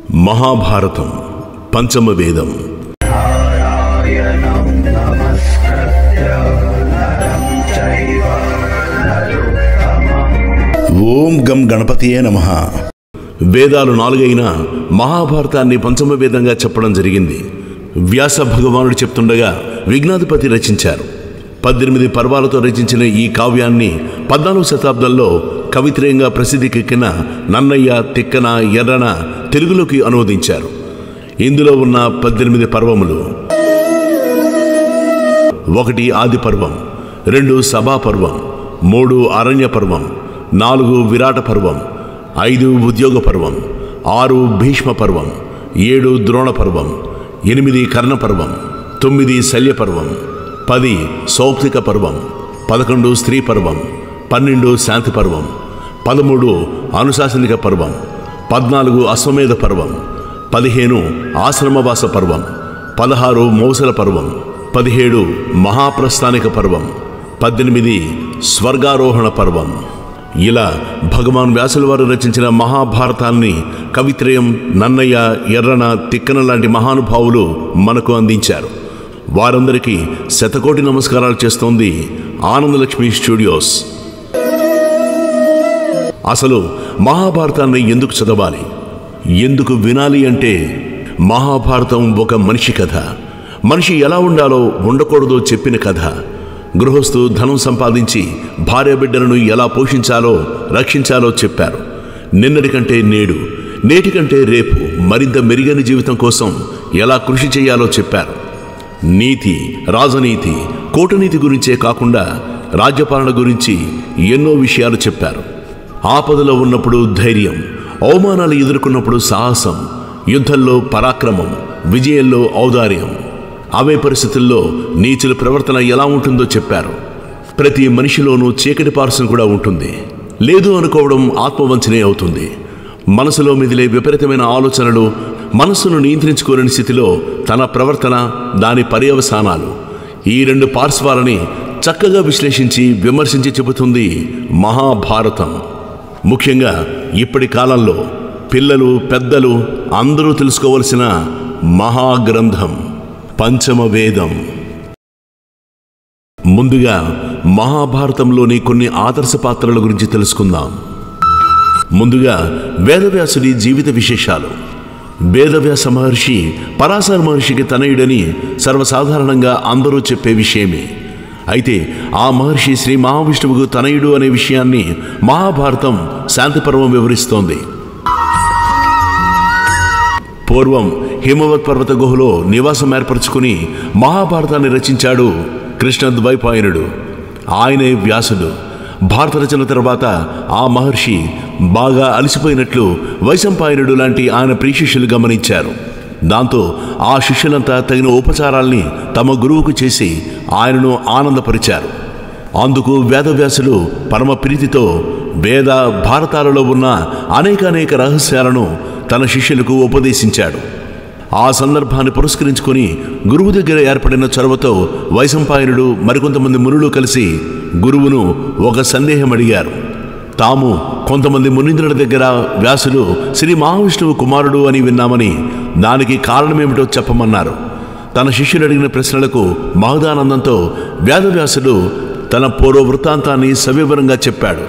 మహాభారతం పంచమ వేదం ఓం గం గణపతియే నమ వేదాలు నాలుగైన మహాభారతాన్ని పంచమ వేదంగా చెప్పడం జరిగింది వ్యాస భగవానుడు చెప్తుండగా విఘ్నాధిపతి రచించారు పద్దెనిమిది పర్వాలతో రచించిన ఈ కావ్యాన్ని పద్నాలుగు శతాబ్దంలో కవిత్రయంగా ప్రసిద్ధికెక్కిన నన్నయ్య తిక్కన ఎర్రన తెలుగులోకి అనువదించారు ఇందులో ఉన్న పద్దెనిమిది పర్వములు ఒకటి ఆది పర్వం రెండు సభా పర్వం మూడు అరణ్య పర్వం నాలుగు విరాట పర్వం ఐదు ఉద్యోగ పర్వం ఆరు భీష్మ పర్వం ఏడు ద్రోణ పర్వం ఎనిమిది కర్ణ పర్వం తొమ్మిది శల్య పర్వం పది సౌప్తిక పర్వం పదకొండు స్త్రీ పర్వం పన్నెండు శాంతి పర్వం పదమూడు అనుశాసనిక పర్వం పద్నాలుగు అశ్వమేధ పర్వం పదిహేను ఆశ్రమవాస పర్వం పదహారు మౌసల పర్వం పదిహేడు మహాప్రస్థానిక పర్వం పద్దెనిమిది స్వర్గారోహణ పర్వం ఇలా భగవాన్ వ్యాసుల వారు రచించిన మహాభారతాన్ని కవిత్రయం నన్నయ్య ఎర్రన తిక్కన లాంటి మహానుభావులు మనకు అందించారు వారందరికీ శతకోటి నమస్కారాలు చేస్తోంది ఆనందలక్ష్మి స్టూడియోస్ అసలు మహాభారతాన్ని ఎందుకు చదవాలి ఎందుకు వినాలి అంటే మహాభారతం ఒక మనిషి కథ మనిషి ఎలా ఉండాలో ఉండకూడదో చెప్పిన కథ గృహస్థు ధనం సంపాదించి భార్య బిడ్డలను ఎలా పోషించాలో రక్షించాలో చెప్పారు నిన్నటి కంటే నేడు నేటి కంటే రేపు మరింత మెరుగైన జీవితం కోసం ఎలా కృషి చేయాలో చెప్పారు నీతి రాజనీతి కూటనీతి గురించే కాకుండా రాజ్యపాలన గురించి ఎన్నో విషయాలు చెప్పారు ఆపదలో ఉన్నప్పుడు ధైర్యం అవమానాలు ఎదుర్కొన్నప్పుడు సాహసం యుద్ధంలో పరాక్రమం విజయంలో ఔదార్యం అవే పరిస్థితుల్లో నీచుల ప్రవర్తన ఎలా ఉంటుందో చెప్పారు ప్రతి మనిషిలోనూ చీకటి పార్శ్వం కూడా ఉంటుంది లేదు అనుకోవడం ఆత్మవంచనే అవుతుంది మనసులో మిదిలే విపరీతమైన ఆలోచనలు మనస్సును నియంత్రించుకోలేని స్థితిలో తన ప్రవర్తన దాని పర్యవసానాలు ఈ రెండు పార్శ్వాలని చక్కగా విశ్లేషించి విమర్శించి చెబుతుంది మహాభారతం ముఖ్యంగా ఇప్పటి కాలంలో పిల్లలు పెద్దలు అందరూ తెలుసుకోవలసిన మహాగ్రంథం పంచమ వేదం ముందుగా మహాభారతంలోని కొన్ని ఆదర్శ పాత్రల గురించి తెలుసుకుందాం ముందుగా వేదవ్యాసుడి జీవిత విశేషాలు వేదవ్యాస మహర్షి పరాశర మహర్షికి తనయుడని సర్వసాధారణంగా అందరూ చెప్పే విషయమే అయితే ఆ మహర్షి శ్రీ మహావిష్ణువుకు తనయుడు అనే విషయాన్ని మహాభారతం శాంతిపర్వం వివరిస్తోంది పూర్వం హిమవత్ పర్వత గుహలో నివాసం ఏర్పరచుకుని మహాభారతాన్ని రచించాడు కృష్ణద్వైపాయనుడు ఆయనే వ్యాసుడు భారత రచన తర్వాత ఆ మహర్షి బాగా అలసిపోయినట్లు వైశంపాయనుడు లాంటి ఆయన ప్రియశిష్యులు గమనించారు దాంతో ఆ శిష్యులంతా తగిన ఉపచారాల్ని తమ గురువుకు చేసి ఆయనను ఆనందపరిచారు అందుకు వేదవ్యాసులు పరమ ప్రీతితో వేద భారతాలలో ఉన్న అనేక అనేక రహస్యాలను తన శిష్యులకు ఉపదేశించాడు ఆ సందర్భాన్ని పురస్కరించుకొని గురువు దగ్గర ఏర్పడిన చొరవతో వైశంపాయనుడు మరికొంతమంది మునులు కలిసి గురువును ఒక సందేహం అడిగారు తాము కొంతమంది మునీంద్రుల దగ్గర వ్యాసులు శ్రీ మహావిష్ణువు కుమారుడు అని విన్నామని దానికి కారణమేమిటో చెప్పమన్నారు తన శిష్యులు అడిగిన ప్రశ్నలకు మహదానందంతో వేదవ్యాసుడు తన పూర్వ వృత్తాంతాన్ని సవివరంగా చెప్పాడు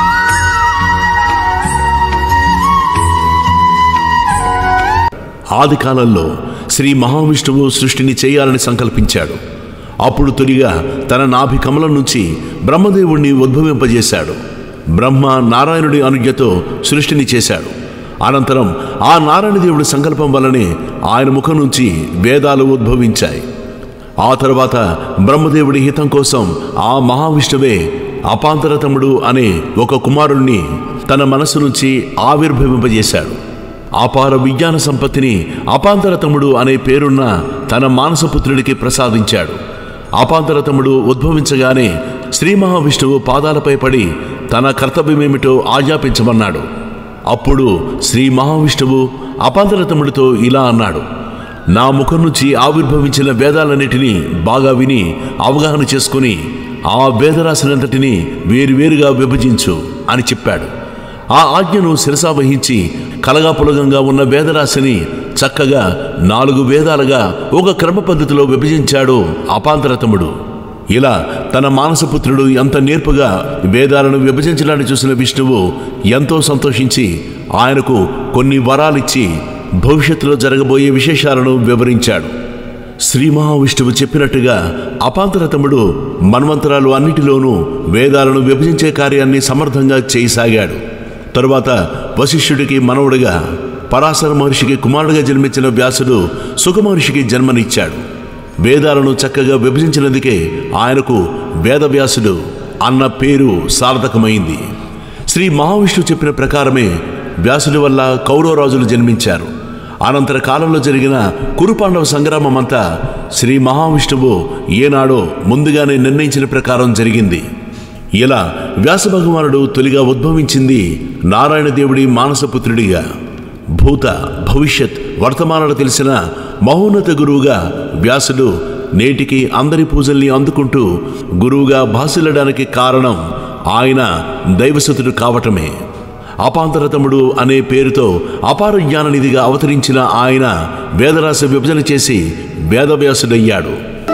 ఆది కాలంలో శ్రీ మహావిష్ణువు సృష్టిని చేయాలని సంకల్పించాడు అప్పుడు తొలిగా తన నాభి కమలం నుంచి బ్రహ్మదేవుణ్ణి ఉద్భవింపజేశాడు బ్రహ్మ నారాయణుడి అనుజ్ఞతో సృష్టిని చేశాడు అనంతరం ఆ నారాయణదేవుడి సంకల్పం వల్లనే ఆయన ముఖం నుంచి వేదాలు ఉద్భవించాయి ఆ తర్వాత బ్రహ్మదేవుడి హితం కోసం ఆ మహావిష్ణువే అపాంతరతముడు అనే ఒక కుమారుణ్ణి తన మనస్సు నుంచి ఆవిర్భవింపజేశాడు అపార విజ్ఞాన సంపత్తిని అపాంతరతముడు అనే పేరున్న తన మానసపుత్రుడికి ప్రసాదించాడు అపాంతరతముడు ఉద్భవించగానే శ్రీ మహావిష్ణువు పాదాలపై పడి తన కర్తవ్యమేమిటో ఆజ్ఞాపించమన్నాడు అప్పుడు శ్రీ మహావిష్ణువు అపాంతరతముడితో ఇలా అన్నాడు నా ముఖం నుంచి ఆవిర్భవించిన వేదాలన్నిటినీ బాగా విని అవగాహన చేసుకుని ఆ వేదరాశినంతటినీ వేరువేరుగా విభజించు అని చెప్పాడు ఆ ఆజ్ఞను శిరసా వహించి కలగాపులగంగా ఉన్న వేదరాశిని చక్కగా నాలుగు వేదాలుగా ఒక క్రమ పద్ధతిలో విభజించాడు అపాంతరతముడు ఇలా తన మానసపుత్రుడు ఎంత నేర్పుగా వేదాలను విభజించడాన్ని చూసిన విష్ణువు ఎంతో సంతోషించి ఆయనకు కొన్ని వరాలిచ్చి భవిష్యత్తులో జరగబోయే విశేషాలను వివరించాడు శ్రీ మహావిష్ణువు చెప్పినట్టుగా అపాంతరతముడు మన్వంతరాలు అన్నిటిలోనూ వేదాలను విభజించే కార్యాన్ని సమర్థంగా చేయసాగాడు తరువాత వశిష్ఠుడికి మనవుడిగా పరాశర మహర్షికి కుమారుడిగా జన్మించిన వ్యాసుడు సుఖమహర్షికి జన్మనిచ్చాడు వేదాలను చక్కగా విభజించినందుకే ఆయనకు వేదవ్యాసుడు అన్న పేరు సార్థకమైంది శ్రీ మహావిష్ణువు చెప్పిన ప్రకారమే వ్యాసుడి వల్ల కౌరవరాజులు జన్మించారు అనంతర కాలంలో జరిగిన కురుపాండవ సంగ్రామం అంతా శ్రీ మహావిష్ణువు ఏనాడో ముందుగానే నిర్ణయించిన ప్రకారం జరిగింది ఇలా వ్యాస భగవానుడు తొలిగా ఉద్భవించింది నారాయణ దేవుడి మానసపుత్రుడిగా భూత భవిష్యత్ వర్తమానాలు తెలిసిన మహోన్నత గురువుగా వ్యాసుడు నేటికి అందరి పూజల్ని అందుకుంటూ గురువుగా భాసిల్లడానికి కారణం ఆయన దైవసతుడు కావటమే అపాంతరతముడు అనే పేరుతో అపార జ్ఞాననిధిగా అవతరించిన ఆయన వేదరాశ విభజన చేసి వేదవ్యాసుడయ్యాడు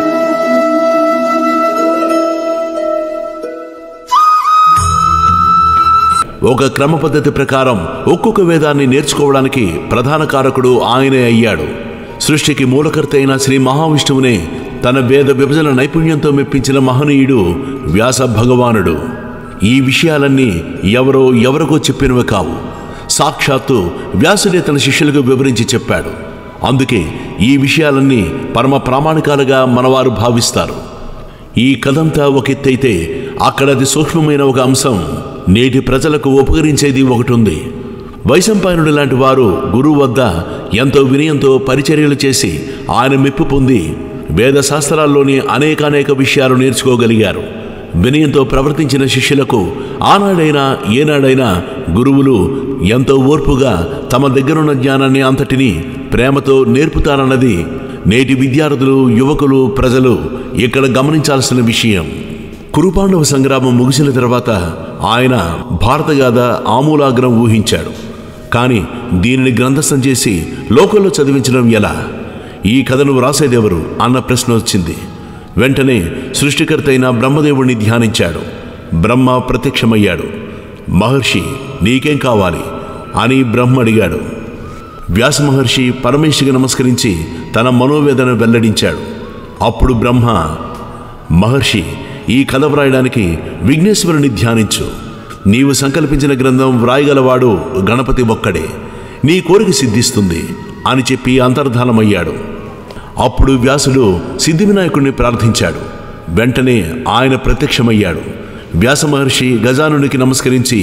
ఒక క్రమ పద్ధతి ప్రకారం ఒక్కొక్క వేదాన్ని నేర్చుకోవడానికి ప్రధాన కారకుడు ఆయనే అయ్యాడు సృష్టికి మూలకర్త అయిన శ్రీ మహావిష్ణువునే తన వేద విభజన నైపుణ్యంతో మెప్పించిన మహనీయుడు వ్యాస భగవానుడు ఈ విషయాలన్నీ ఎవరో ఎవరికో చెప్పినవి కావు సాక్షాత్తు వ్యాసుడే తన శిష్యులకు వివరించి చెప్పాడు అందుకే ఈ విషయాలన్నీ పరమ ప్రామాణికాలుగా మనవారు భావిస్తారు ఈ కథంతా ఒక ఎత్తైతే అక్కడ అతి సూక్ష్మమైన ఒక అంశం నేటి ప్రజలకు ఉపకరించేది ఒకటి ఉంది వైశంపాయనుడు లాంటి వారు గురువు వద్ద ఎంతో వినయంతో పరిచర్యలు చేసి ఆయన మెప్పు పొంది వేద శాస్త్రాల్లోని అనేకానేక విషయాలు నేర్చుకోగలిగారు వినయంతో ప్రవర్తించిన శిష్యులకు ఆనాడైనా ఏనాడైనా గురువులు ఎంతో ఓర్పుగా తమ దగ్గరున్న జ్ఞానాన్ని అంతటినీ ప్రేమతో నేర్పుతారన్నది నేటి విద్యార్థులు యువకులు ప్రజలు ఇక్కడ గమనించాల్సిన విషయం కురుపాండవ సంగ్రామం ముగిసిన తర్వాత ఆయన భారతగాథ ఆమూలాగ్రం ఊహించాడు కానీ దీనిని గ్రంథస్థం చేసి లోకంలో చదివించడం ఎలా ఈ కథను వ్రాసేదెవరు అన్న ప్రశ్న వచ్చింది వెంటనే సృష్టికర్త అయిన బ్రహ్మదేవుణ్ణి ధ్యానించాడు బ్రహ్మ ప్రత్యక్షమయ్యాడు మహర్షి నీకేం కావాలి అని బ్రహ్మ అడిగాడు వ్యాస మహర్షి పరమేశ్వరికి నమస్కరించి తన మనోవేదన వెల్లడించాడు అప్పుడు బ్రహ్మ మహర్షి ఈ కథ వ్రాయడానికి విఘ్నేశ్వరుని ధ్యానించు నీవు సంకల్పించిన గ్రంథం వ్రాయగలవాడు గణపతి ఒక్కడే నీ కోరిక సిద్ధిస్తుంది అని చెప్పి అంతర్ధానమయ్యాడు అప్పుడు వ్యాసుడు సిద్ధి వినాయకుడిని ప్రార్థించాడు వెంటనే ఆయన ప్రత్యక్షమయ్యాడు వ్యాస మహర్షి గజానునికి నమస్కరించి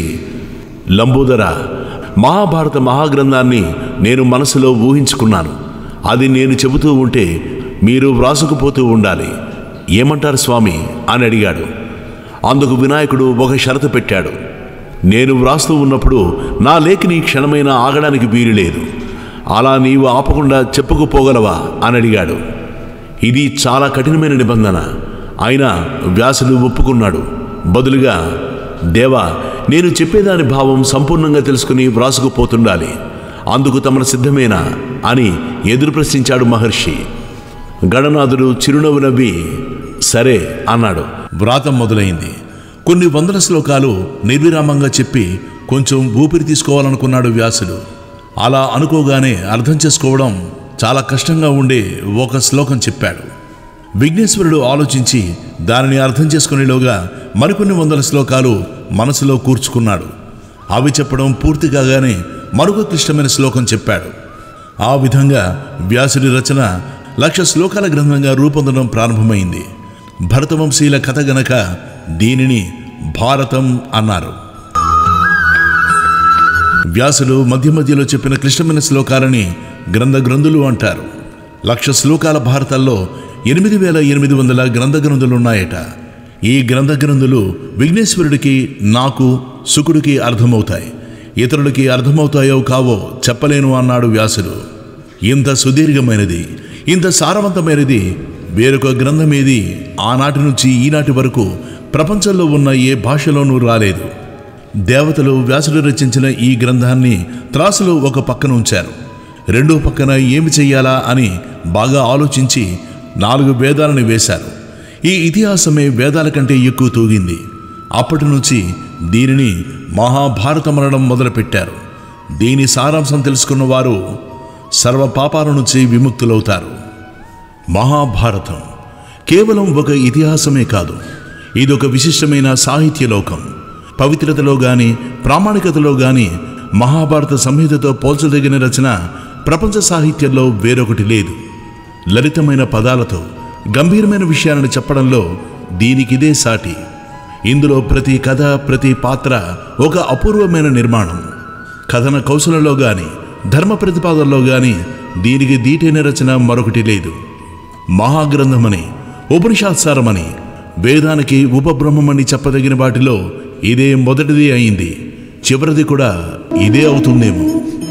లంబోదర మహాభారత మహాగ్రంథాన్ని నేను మనసులో ఊహించుకున్నాను అది నేను చెబుతూ ఉంటే మీరు వ్రాసుకుపోతూ ఉండాలి ఏమంటారు స్వామి అని అడిగాడు అందుకు వినాయకుడు ఒక షరతు పెట్టాడు నేను వ్రాస్తూ ఉన్నప్పుడు నా లేఖని క్షణమైన ఆగడానికి వీలు లేదు అలా నీవు ఆపకుండా చెప్పుకుపోగలవా అని అడిగాడు ఇది చాలా కఠినమైన నిబంధన అయినా వ్యాసుడు ఒప్పుకున్నాడు బదులుగా దేవా నేను చెప్పేదాని భావం సంపూర్ణంగా తెలుసుకుని వ్రాసుకుపోతుండాలి అందుకు తమను సిద్ధమేనా అని ఎదురు ప్రశ్నించాడు మహర్షి గణనాథుడు చిరునవ్వు నవ్వి సరే అన్నాడు వ్రాతం మొదలైంది కొన్ని వందల శ్లోకాలు నిర్విరామంగా చెప్పి కొంచెం ఊపిరి తీసుకోవాలనుకున్నాడు వ్యాసుడు అలా అనుకోగానే అర్థం చేసుకోవడం చాలా కష్టంగా ఉండే ఒక శ్లోకం చెప్పాడు విఘ్నేశ్వరుడు ఆలోచించి దానిని అర్థం చేసుకునేలోగా మరికొన్ని వందల శ్లోకాలు మనసులో కూర్చుకున్నాడు అవి చెప్పడం పూర్తి కాగానే మరొక క్లిష్టమైన శ్లోకం చెప్పాడు ఆ విధంగా వ్యాసుడి రచన లక్ష శ్లోకాల గ్రంథంగా రూపొందడం ప్రారంభమైంది భరతవంశీల కథ గనక దీనిని భారతం అన్నారు వ్యాసుడు మధ్య మధ్యలో చెప్పిన క్లిష్టమైన శ్లోకాలని గ్రంథ గ్రంథులు అంటారు లక్ష శ్లోకాల భారతాల్లో ఎనిమిది వేల ఎనిమిది వందల గ్రంథ గ్రంథులు ఉన్నాయట ఈ గ్రంథ గ్రంథులు విఘ్నేశ్వరుడికి నాకు సుకుడికి అర్థమవుతాయి ఇతరులకి అర్థమవుతాయో కావో చెప్పలేను అన్నాడు వ్యాసుడు ఇంత సుదీర్ఘమైనది ఇంత సారవంతమైనది వేరొక గ్రంథం ఏది ఆనాటి నుంచి ఈనాటి వరకు ప్రపంచంలో ఉన్న ఏ భాషలోనూ రాలేదు దేవతలు వ్యాసుడు రచించిన ఈ గ్రంథాన్ని త్రాసులో ఒక పక్కన ఉంచారు రెండో పక్కన ఏమి చెయ్యాలా అని బాగా ఆలోచించి నాలుగు వేదాలను వేశారు ఈ ఇతిహాసమే వేదాల కంటే ఎక్కువ తూగింది అప్పటి నుంచి దీనిని మహాభారతం అనడం మొదలుపెట్టారు దీని సారాంశం తెలుసుకున్న వారు సర్వ పాపాల నుంచి విముక్తులవుతారు మహాభారతం కేవలం ఒక ఇతిహాసమే కాదు ఇదొక విశిష్టమైన సాహిత్య లోకం పవిత్రతలో గాని ప్రామాణికతలో గాని మహాభారత సంహితతో పోల్చదగిన రచన ప్రపంచ సాహిత్యంలో వేరొకటి లేదు లలితమైన పదాలతో గంభీరమైన విషయాలను చెప్పడంలో దీనికిదే సాటి ఇందులో ప్రతి కథ ప్రతి పాత్ర ఒక అపూర్వమైన నిర్మాణం కథన కౌశలంలో గాని ధర్మ ప్రతిపాదనలో గాని దీనికి దీటైన రచన మరొకటి లేదు మహాగ్రంథమని ఉపనిషాత్సారమని వేదానికి ఉపబ్రహ్మమని చెప్పదగిన వాటిలో ఇదే మొదటిది అయింది చివరిది కూడా ఇదే అవుతుందేమో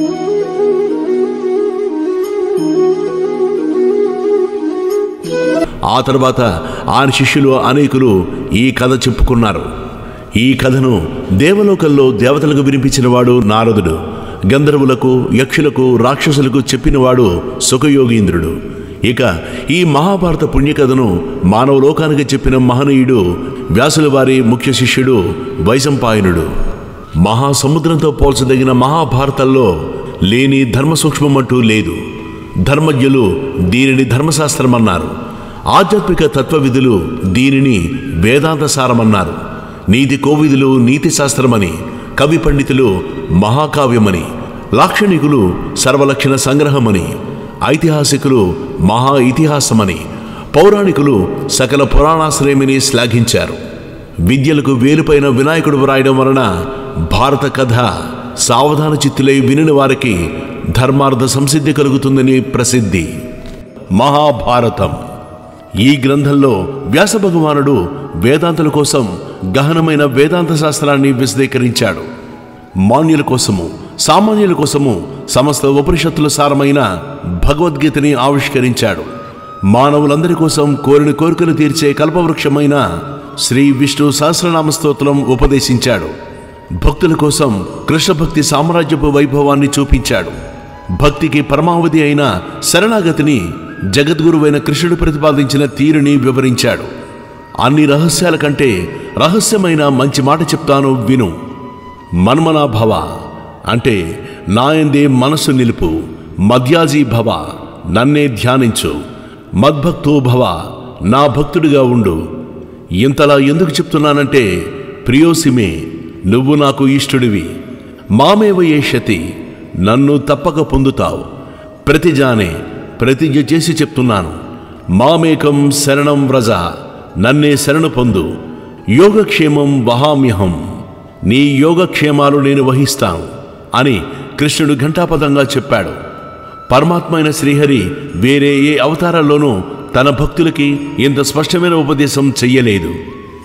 ఆ తర్వాత ఆయన శిష్యులు అనేకులు ఈ కథ చెప్పుకున్నారు ఈ కథను దేవలోకంలో దేవతలకు వినిపించినవాడు నారదుడు గంధర్వులకు యక్షులకు రాక్షసులకు చెప్పినవాడు సుఖయోగీంద్రుడు ఇక ఈ మహాభారత పుణ్యకథను మానవలోకానికి చెప్పిన మహనీయుడు వ్యాసుల వారి ముఖ్య శిష్యుడు వైశంపాయనుడు మహాసముద్రంతో పోల్చదగిన మహాభారతంలో లేని ధర్మ సూక్ష్మం అంటూ లేదు ధర్మజ్ఞులు దీనిని ధర్మశాస్త్రమన్నారు ఆధ్యాత్మిక తత్వవిధులు దీనిని వేదాంత సారమన్నారు నీతి కోవిదులు నీతి శాస్త్రమని కవి పండితులు మహాకావ్యమని లాక్షణికులు సర్వలక్షణ సంగ్రహమని ఐతిహాసికులు మహా ఇతిహాసమని పౌరాణికులు సకల పురాణాశ్రయమని శ్లాఘించారు విద్యలకు వేలుపైన వినాయకుడు వ్రాయడం వలన భారత కథ సావధాన చిత్తులై వినిన వారికి ధర్మార్థ సంసిద్ధి కలుగుతుందని ప్రసిద్ధి మహాభారతం ఈ గ్రంథంలో వ్యాస భగవానుడు వేదాంతుల కోసం గహనమైన వేదాంత శాస్త్రాన్ని విశదీకరించాడు మాన్యుల కోసము సామాన్యుల కోసము సమస్త ఉపనిషత్తుల సారమైన భగవద్గీతని ఆవిష్కరించాడు మానవులందరి కోసం కోరిన కోరికలు తీర్చే కల్పవృక్షమైన శ్రీ విష్ణు సహస్రనామ స్తోత్రం ఉపదేశించాడు భక్తుల కోసం కృష్ణ భక్తి సామ్రాజ్యపు వైభవాన్ని చూపించాడు భక్తికి పరమావధి అయిన శరణాగతిని జగద్గురువైన కృష్ణుడు ప్రతిపాదించిన తీరుని వివరించాడు అన్ని రహస్యాల కంటే రహస్యమైన మంచి మాట చెప్తాను విను మన్మనా భవ అంటే నాయందే మనస్సు నిలుపు మధ్యాజీ భవ నన్నే ధ్యానించు మద్భక్తో భవ నా భక్తుడిగా ఉండు ఇంతలా ఎందుకు చెప్తున్నానంటే ప్రియోసిమే నువ్వు నాకు ఇష్టుడివి మామేవ ఏషతి నన్ను తప్పక పొందుతావు ప్రతిజానే ప్రతిజ్ఞ చేసి చెప్తున్నాను మామేకం శరణం వ్రజ నన్నే శరణు పొందు యోగక్షేమం వహామ్యహం నీ యోగక్షేమాలు నేను వహిస్తాను అని కృష్ణుడు ఘంటాపదంగా చెప్పాడు పరమాత్మ అయిన శ్రీహరి వేరే ఏ అవతారాల్లోనూ తన భక్తులకి ఇంత స్పష్టమైన ఉపదేశం చెయ్యలేదు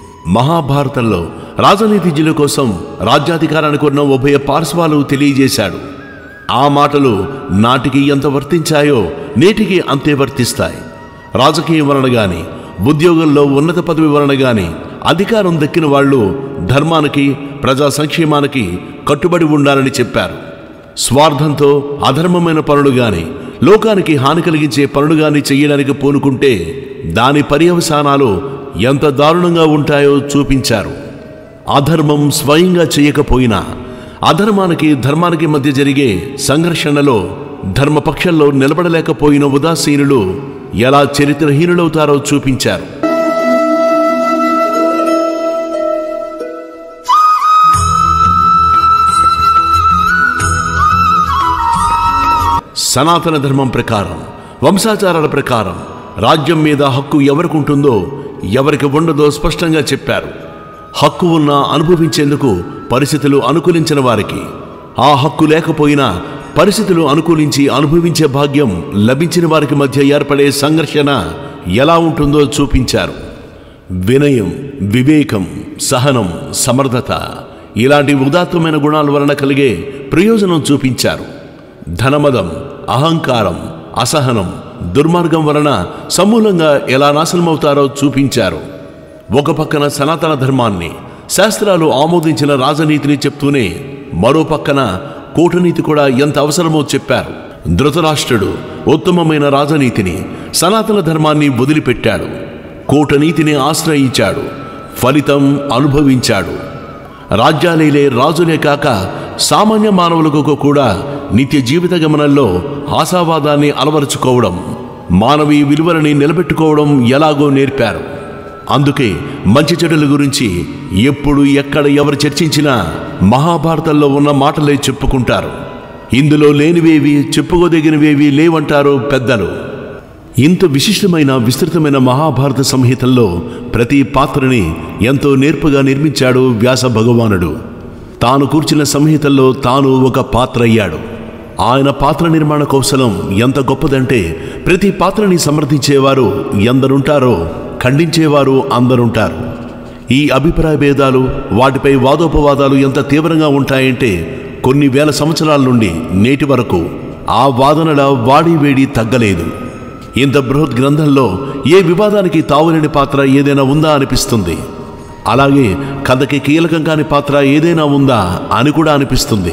మహాభారతంలో రాజనీతిజ్ఞుల కోసం రాజ్యాధికారానికి ఉన్న ఉభయ పార్శ్వాలు తెలియజేశాడు ఆ మాటలు నాటికి ఎంత వర్తించాయో నేటికి అంతే వర్తిస్తాయి రాజకీయం వలన గాని ఉద్యోగంలో ఉన్నత పదవి వలన గాని అధికారం దక్కిన వాళ్ళు ధర్మానికి ప్రజా సంక్షేమానికి కట్టుబడి ఉండాలని చెప్పారు స్వార్థంతో అధర్మమైన పనులు గాని లోకానికి హాని కలిగించే పనులు గాని చెయ్యడానికి పూనుకుంటే దాని పర్యవసానాలు ఎంత దారుణంగా ఉంటాయో చూపించారు అధర్మం స్వయంగా చేయకపోయినా అధర్మానికి ధర్మానికి మధ్య జరిగే సంఘర్షణలో ధర్మపక్షంలో నిలబడలేకపోయిన ఉదాసీనులు ఎలా చరిత్రహీనులవుతారో చూపించారు సనాతన ధర్మం ప్రకారం వంశాచారాల ప్రకారం రాజ్యం మీద హక్కు ఎవరికి ఉంటుందో ఎవరికి ఉండదో స్పష్టంగా చెప్పారు హక్కు ఉన్న అనుభవించేందుకు పరిస్థితులు అనుకూలించిన వారికి ఆ హక్కు లేకపోయినా పరిస్థితులు అనుకూలించి అనుభవించే భాగ్యం లభించిన వారికి మధ్య ఏర్పడే సంఘర్షణ ఎలా ఉంటుందో చూపించారు వినయం వివేకం సహనం సమర్థత ఇలాంటి ఉదాత్తమైన గుణాల వలన కలిగే ప్రయోజనం చూపించారు ధనమదం అహంకారం అసహనం దుర్మార్గం వలన సమూలంగా ఎలా నాశనమవుతారో చూపించారు ఒక పక్కన సనాతన ధర్మాన్ని శాస్త్రాలు ఆమోదించిన రాజనీతిని చెప్తూనే మరో పక్కన కూటనీతి కూడా ఎంత అవసరమో చెప్పారు ధృతరాష్ట్రుడు ఉత్తమమైన రాజనీతిని సనాతన ధర్మాన్ని వదిలిపెట్టాడు కూటనీతిని ఆశ్రయించాడు ఫలితం అనుభవించాడు రాజ్యాలేలే రాజులే కాక సామాన్య మానవులకు కూడా నిత్య జీవిత గమనంలో ఆశావాదాన్ని అలవరుచుకోవడం మానవీయ విలువలని నిలబెట్టుకోవడం ఎలాగో నేర్పారు అందుకే మంచి చెడుల గురించి ఎప్పుడు ఎక్కడ ఎవరు చర్చించినా మహాభారతంలో ఉన్న మాటలే చెప్పుకుంటారు ఇందులో లేనివేవి చెప్పుకోదగినవేవి లేవంటారు పెద్దలు ఇంత విశిష్టమైన విస్తృతమైన మహాభారత సంహితల్లో ప్రతి పాత్రని ఎంతో నేర్పుగా నిర్మించాడు వ్యాస భగవానుడు తాను కూర్చిన సంహితల్లో తాను ఒక పాత్ర అయ్యాడు ఆయన పాత్ర నిర్మాణ కౌశలం ఎంత గొప్పదంటే ప్రతి పాత్రని సమర్థించేవారు ఎందరుంటారో ఖండించేవారు అందరుంటారు ఈ అభిప్రాయ భేదాలు వాటిపై వాదోపవాదాలు ఎంత తీవ్రంగా ఉంటాయంటే కొన్ని వేల సంవత్సరాల నుండి నేటి వరకు ఆ వాదనల వాడి వేడి తగ్గలేదు ఇంత బృహత్ గ్రంథంలో ఏ వివాదానికి తావులేని పాత్ర ఏదైనా ఉందా అనిపిస్తుంది అలాగే కథకి కీలకం కాని పాత్ర ఏదైనా ఉందా అని కూడా అనిపిస్తుంది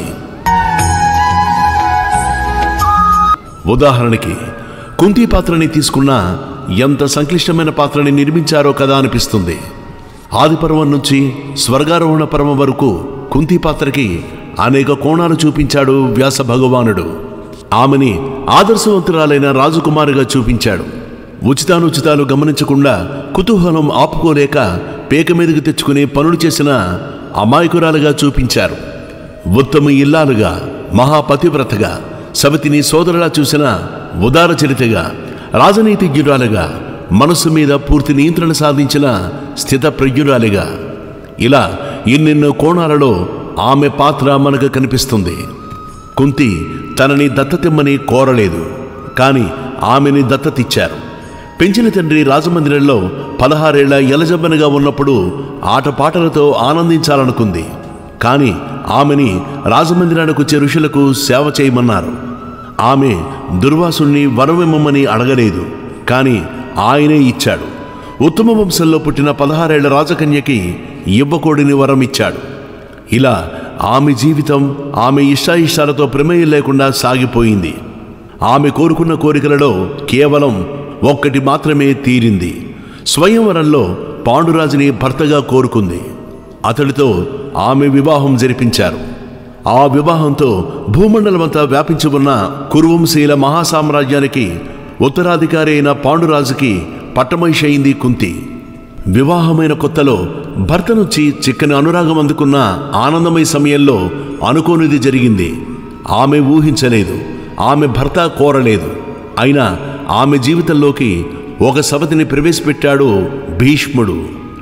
ఉదాహరణకి కుంతి పాత్రని తీసుకున్నా ఎంత సంక్లిష్టమైన పాత్రని నిర్మించారో కదా అనిపిస్తుంది ఆదిపర్వం నుంచి స్వర్గారోహణ పర్వం వరకు కుంతి పాత్రకి అనేక కోణాలు చూపించాడు వ్యాస భగవానుడు ఆమెని ఆదర్శవంతురాలైన రాజకుమారిగా చూపించాడు ఉచితానుచితాలు గమనించకుండా కుతూహలం ఆపుకోలేక పేక మీదకి తెచ్చుకుని పనులు చేసిన అమాయకురాలుగా చూపించారు ఉత్తమ ఇల్లాలుగా మహాపతివ్రతగా సవతిని సోదరులా చూసిన ఉదార చరితగా రాజనీతిజ్ఞురాలుగా మనస్సు మీద పూర్తి నియంత్రణ సాధించిన స్థిత ప్రజ్ఞురాలిగా ఇలా ఎన్నెన్నో కోణాలలో ఆమె పాత్ర మనకు కనిపిస్తుంది కుంతి తనని దత్తతిమ్మని కోరలేదు కానీ ఆమెని దత్తతిచ్చారు పెంచిన తండ్రి రాజమందిరంలో పదహారేళ్ల ఎలజబ్బనగా ఉన్నప్పుడు ఆటపాటలతో ఆనందించాలనుకుంది కానీ ఆమెని రాజమందిరానికి వచ్చే ఋషులకు సేవ చేయమన్నారు ఆమె దుర్వాసుణ్ణి వరమిమ్మని అడగలేదు కానీ ఆయనే ఇచ్చాడు ఉత్తమ వంశంలో పుట్టిన పదహారేళ్ల రాజకన్యకి ఇవ్వకోడిని వరం ఇచ్చాడు ఇలా ఆమె జీవితం ఆమె ఇష్టాయిష్టాలతో ప్రమేయం లేకుండా సాగిపోయింది ఆమె కోరుకున్న కోరికలలో కేవలం ఒక్కటి మాత్రమే తీరింది స్వయంవరంలో పాండురాజుని భర్తగా కోరుకుంది అతడితో ఆమె వివాహం జరిపించారు ఆ వివాహంతో భూమండలమంతా వ్యాపించి ఉన్న కురువంశీల మహాసామ్రాజ్యానికి ఉత్తరాధికారి అయిన పాండురాజుకి పట్టమహిషి అయింది కుంతి వివాహమైన కొత్తలో భర్త నుంచి చిక్కని అనురాగం అందుకున్న ఆనందమయ సమయంలో అనుకోనిది జరిగింది ఆమె ఊహించలేదు ఆమె భర్త కోరలేదు అయినా ఆమె జీవితంలోకి ఒక సవతిని ప్రవేశపెట్టాడు భీష్ముడు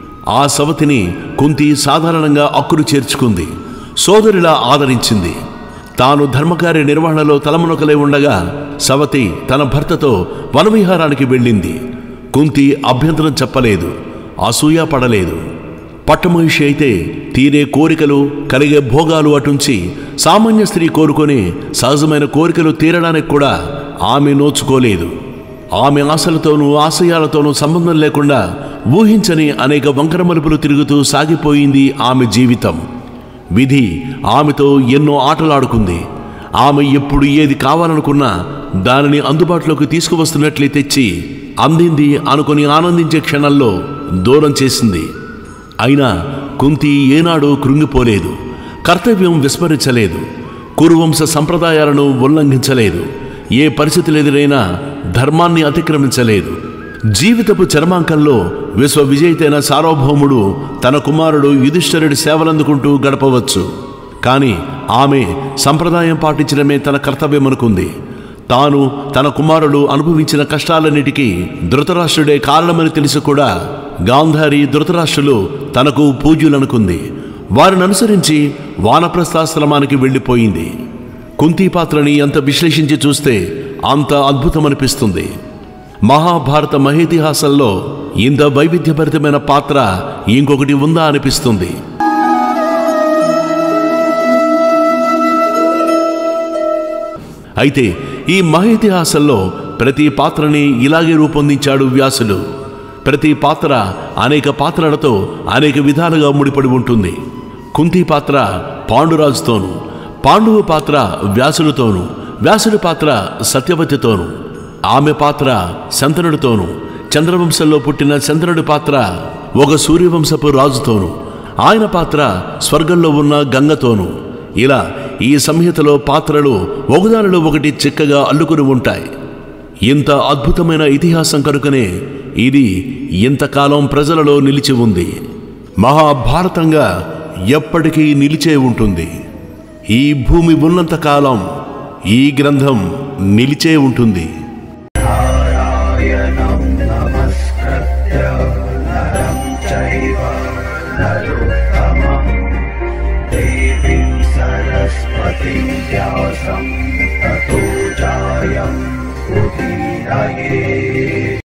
ఆ సవతిని కుంతి సాధారణంగా అక్కురు చేర్చుకుంది సోదరిలా ఆదరించింది తాను ధర్మకార్య నిర్వహణలో తలమునకలై ఉండగా సవతి తన భర్తతో వనవిహారానికి వెళ్ళింది కుంతి అభ్యంతరం చెప్పలేదు అసూయ పడలేదు పట్టమహిషి అయితే తీరే కోరికలు కలిగే భోగాలు అటుంచి సామాన్య స్త్రీ కోరుకొని సహజమైన కోరికలు తీరడానికి కూడా ఆమె నోచుకోలేదు ఆమె ఆశలతోనూ ఆశయాలతోనూ సంబంధం లేకుండా ఊహించని అనేక వంకర మలుపులు తిరుగుతూ సాగిపోయింది ఆమె జీవితం విధి ఆమెతో ఎన్నో ఆటలాడుకుంది ఆమె ఎప్పుడు ఏది కావాలనుకున్నా దానిని అందుబాటులోకి తీసుకువస్తున్నట్లే తెచ్చి అందింది అనుకుని ఆనందించే క్షణంలో దూరం చేసింది అయినా కుంతి ఏనాడు కృంగిపోలేదు కర్తవ్యం విస్మరించలేదు కురువంశ సంప్రదాయాలను ఉల్లంఘించలేదు ఏ పరిస్థితులు ఎదురైనా ధర్మాన్ని అతిక్రమించలేదు జీవితపు చర్మాంకంలో విశ్వ విజయితైన సార్వభౌముడు తన కుమారుడు యుధిష్ఠరుడి సేవలందుకుంటూ గడపవచ్చు కానీ ఆమె సంప్రదాయం పాటించడమే తన కర్తవ్యం అనుకుంది తాను తన కుమారుడు అనుభవించిన కష్టాలన్నిటికీ ధృతరాష్ట్రుడే కారణమని తెలిసి కూడా గాంధారి ధృతరాష్ట్రులు తనకు పూజ్యులనుకుంది వారిని అనుసరించి వానప్రస్థాశ్రమానికి వెళ్ళిపోయింది కుంతి పాత్రని ఎంత విశ్లేషించి చూస్తే అంత అద్భుతమనిపిస్తుంది మహాభారత మహేతిహాసంలో ఇంత వైవిధ్యభరితమైన పాత్ర ఇంకొకటి ఉందా అనిపిస్తుంది అయితే ఈ మహేతిహాసంలో ప్రతి పాత్రని ఇలాగే రూపొందించాడు వ్యాసుడు ప్రతి పాత్ర అనేక పాత్రలతో అనేక విధాలుగా ముడిపడి ఉంటుంది కుంతి పాత్ర పాండురాజుతోను పాండువు పాత్ర వ్యాసుడితోను వ్యాసుడి పాత్ర సత్యవతితోను ఆమె పాత్ర శంతనుడితోను చంద్రవంశంలో పుట్టిన చంద్రుడి పాత్ర ఒక సూర్యవంశపు రాజుతోను ఆయన పాత్ర స్వర్గంలో ఉన్న గంగతోను ఇలా ఈ సంహితలో పాత్రలు ఒకదానిలో ఒకటి చిక్కగా అల్లుకుని ఉంటాయి ఇంత అద్భుతమైన ఇతిహాసం కనుకనే ఇది ఇంతకాలం ప్రజలలో నిలిచి ఉంది మహాభారతంగా ఎప్పటికీ నిలిచే ఉంటుంది ఈ భూమి ఉన్నంత కాలం ఈ గ్రంథం నిలిచే ఉంటుంది नारायणं नमस्कृत्य नरं चैव नरोत्तमं देवीं सरस्वतीं व्यासं ततो जायम् उदीरये